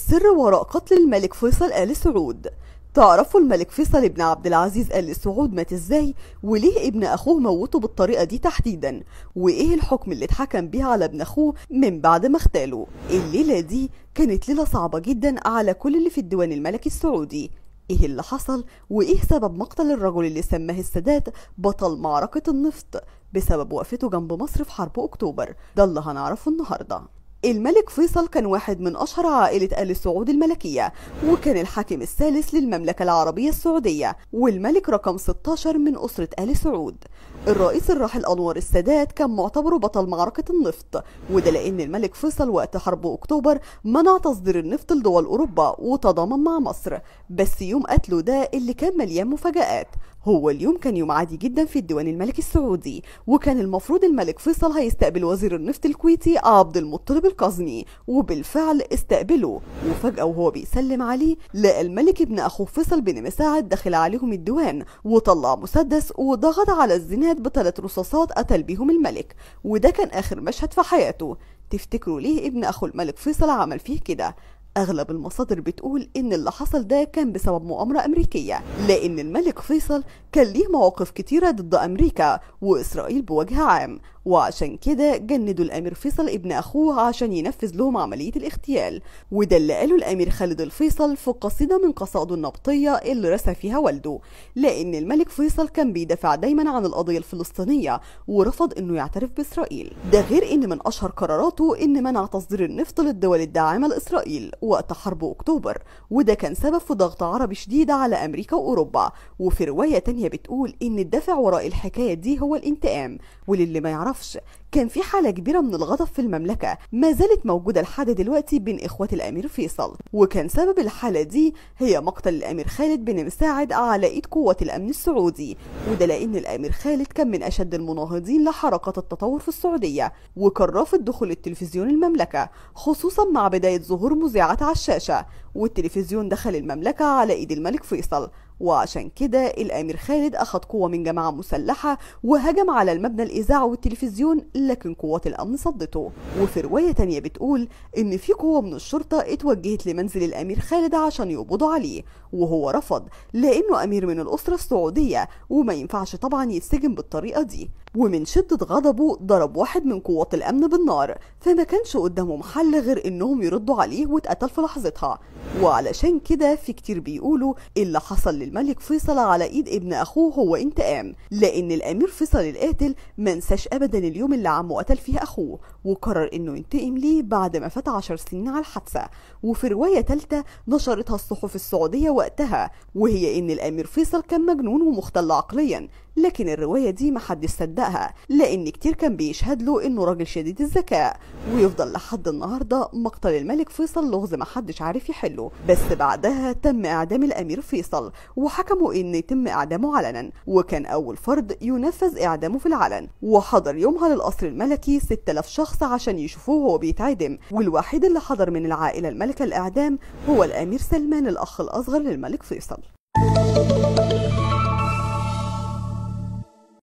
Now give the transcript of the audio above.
السر وراء قتل الملك فيصل آل سعود تعرفوا الملك فيصل ابن عبد العزيز آل سعود مات ازاي وليه ابن اخوه موته بالطريقة دي تحديدا وايه الحكم اللي اتحكم بيه على ابن اخوه من بعد ما اغتاله الليلة دي كانت ليلة صعبة جدا على كل اللي في الديوان الملكي السعودي ايه اللي حصل وايه سبب مقتل الرجل اللي سماه السادات بطل معركة النفط بسبب وقفته جنب مصر في حرب اكتوبر ده اللي هنعرفه النهارده الملك فيصل كان واحد من أشهر عائلة آل سعود الملكية وكان الحاكم الثالث للمملكة العربية السعودية والملك رقم 16 من أسرة آل سعود الرئيس الراحل أنور السادات كان معتبره بطل معركة النفط وده لأن الملك فيصل وقت حرب أكتوبر منع تصدير النفط لدول أوروبا وتضامن مع مصر بس يوم قتله ده اللي كان مليان مفاجآت هو اليوم كان يوم عادي جدا في الديوان الملكي السعودي وكان المفروض الملك فيصل هيستقبل وزير النفط الكويتي عبد المطلب القزمي وبالفعل استقبله وفجأة وهو بيسلم عليه لقى الملك ابن أخوه فيصل بن مساعد داخل عليهم الديوان وطلع مسدس وضغط على الزناد بثلاث رصاصات قتل بيهم الملك وده كان آخر مشهد في حياته تفتكروا ليه ابن أخو الملك فيصل عمل فيه كده أغلب المصادر بتقول إن اللي حصل ده كان بسبب مؤامرة أمريكية لأن الملك فيصل كان ليه مواقف كتيرة ضد أمريكا وإسرائيل بوجه عام وعشان كده جندوا الأمير فيصل ابن أخوه عشان ينفذ لهم عملية الاغتيال وده اللي قاله الأمير خالد الفيصل في قصيدة من قصائده النبطية اللي رسى فيها والده لأن الملك فيصل كان بيدافع دايما عن القضية الفلسطينية ورفض إنه يعترف بإسرائيل ده غير إن من أشهر قراراته إن منع تصدير النفط للدول الداعمة لإسرائيل وقت حرب أكتوبر وده كان سبب في ضغط عربي شديد على أمريكا وأوروبا وفي رواية تانية بتقول إن الدافع وراء الحكاية دي هو الانتقام وللي ما يعرفش كان في حالة كبيرة من الغضب في المملكة ما زالت موجودة لحد دلوقتي بين إخوة الأمير فيصل وكان سبب الحالة دي هي مقتل الأمير خالد بن مساعد على إيد قوة الأمن السعودي وده لأن الأمير خالد كان من أشد المناهضين لحركات التطور في السعودية وكان رافض دخول التلفزيون المملكة خصوصا مع بداية ظهور مذيعات على الشاشة والتلفزيون دخل المملكة على إيد الملك فيصل وعشان كده الأمير خالد أخذ قوة من جماعة مسلحة وهجم على المبنى الإذاعة والتلفزيون لكن قوات الأمن صدته وفي رواية تانية بتقول إن في قوة من الشرطة اتوجهت لمنزل الأمير خالد عشان يقبضوا عليه وهو رفض لأنه أمير من الأسرة السعودية وما ينفعش طبعا يتسجن بالطريقة دي ومن شدة غضبه ضرب واحد من قوات الأمن بالنار فما كانش قدامهم حل غير إنهم يردوا عليه واتقتل في لحظتها وعلشان كده في كتير بيقولوا اللي حصل للملك فيصل على ايد ابن اخوه هو انتقام لان الامير فيصل القاتل ما نساش ابدا اليوم اللي عمه قتل فيه اخوه وقرر انه ينتقم ليه بعد ما فات عشر سنين على الحادثه وفي روايه ثالثه نشرتها الصحف السعوديه وقتها وهي ان الامير فيصل كان مجنون ومختل عقليا لكن الرواية دي محدش صدقها لأن كتير كان بيشهد له إنه راجل شديد الذكاء ويفضل لحد النهاردة مقتل الملك فيصل لغز محدش عارف يحله بس بعدها تم إعدام الأمير فيصل وحكموا إن يتم إعدامه علنا وكان أول فرد ينفذ إعدامه في العلن وحضر يومها للقصر الملكي 6000 شخص عشان يشوفوه وهو بيتعدم والوحيد اللي حضر من العائلة الملكة الإعدام هو الأمير سلمان الأخ الأصغر للملك فيصل